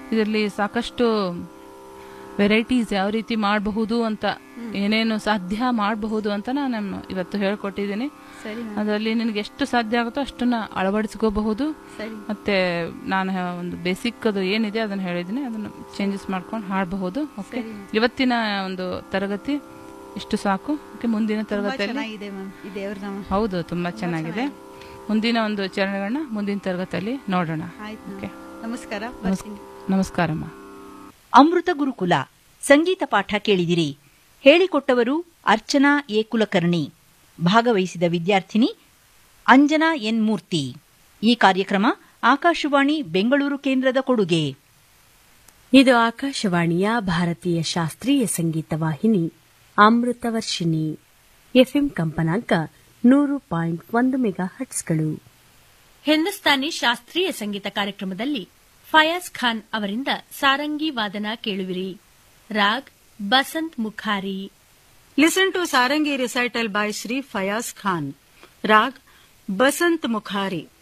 ಇದರಲ್ಲಿ ಸಾಕಷ್ಟು ವೆರೈಟೀಸ್ ಯಾವ ರೀತಿ ಮಾಡಬಹುದು ಅಂತ ಏನೇನು ಸಾಧ್ಯ ಮಾಡಬಹುದು ಅಂತ ನಾನು ಇವತ್ತು ಹೇಳ್ಕೊಟ್ಟಿದ್ದೀನಿ ಸರಿ ಮ್ಯಾಮ್ ಅದರಲ್ಲಿ ನಿನಗೆ ಎಷ್ಟು ಸಾಧ್ಯ ಆಗುತ್ತೋ ಅಷ್ಟನ್ನ ಅಳವಡಿಸ್ಕೋಬಹುದು ಸರಿ ಮತ್ತೆ ನಾನು ಹೇ- ಒಂದು ಬೇಸಿಕ್ ಅದು ಏನಿದೆ ಅದನ್ನ ಹೇಳಿದ್ದೀನಿ ಅದನ್ನು ಚೇಂಜಸ್ ಮಾಡ್ಕೊಂಡು ಹಾಡಬಹುದು ಓಕೆ ಇವತ್ತಿನ ಒಂದು ತರಗತಿ ಇಷ್ಟು ಸಾಕು ಓಕೆ ಮುಂದಿನ ತುಂಬಾ ತರಗತಿಯಲ್ಲಿ ಚೆನ್ನಾಗಿದೆ ಮ್ಯಾಮ್ ಈ ದೇವ್ರ ನಾಮ ಹೌದು ತುಂಬಾ ಚೆನ್ನಾಗಿದೆ ಮುಂದಿನ ಒಂದು ಚರಣಗಳನ್ನ ಮುಂದಿನ ತರಗತಿಯಲ್ಲಿ ನೋಡೋಣ ಆಯ್ತು ಓಕೆ ಮ್ಯಾಮ್. ನಮಸ್ಕಾರ ನಮಸ್- ಬರ್ತೀನಿ ನಮಸ್ಕಾರಮ್ಮ ಅಮೃತ ಗುರುಕುಲ ಸಂಗೀತ ಪಾಠ ಕೇಳಿದಿರಿ ಹೇಳಿಕೊಟ್ಟವರು ಅರ್ಚನಾ ಎ ಕುಲಕರ್ಣಿ ಭಾಗವಹಿಸಿದ ವಿದ್ಯಾರ್ಥಿನಿ ಅಂಜನಾ ಎನ್ ಮೂರ್ತಿ ಈ ಕಾರ್ಯಕ್ರಮ ಆಕಾಶವಾಣಿ ಬೆಂಗಳೂರು ಕೇಂದ್ರದ ಕೊಡುಗೆ ಇದು ಆಕಾಶವಾಣಿಯ ಭಾರತೀಯ ಶಾಸ್ತ್ರೀಯ ಸಂಗೀತ ವಾಹಿನಿ ಅಮೃತವರ್ಷಿಣಿ ಎಫ್ಎಂ ಕಂಪನಾಂಕ ನೂರು ಪಾಯಿಂಟ್ ಒಂದು ಮೆಗಾ ಹಟ್ಸ್ಗಳು ಹಿಂದೂಸ್ತಾನಿ ಶಾಸ್ತ್ರೀಯ ಸಂಗೀತ ಕಾರ್ಯಕ್ರಮದಲ್ಲಿ ಫಯಾಜ್ ಖಾನ್ ಅವರಿಂದ ಸಾರಂಗಿ ವಾದನ ಕೇಳುವಿರಿ raag Basant ಮುಖಾರಿ Listen to Sarangi recital by Sri Fayaz Khan. Rag Basant Mukhari.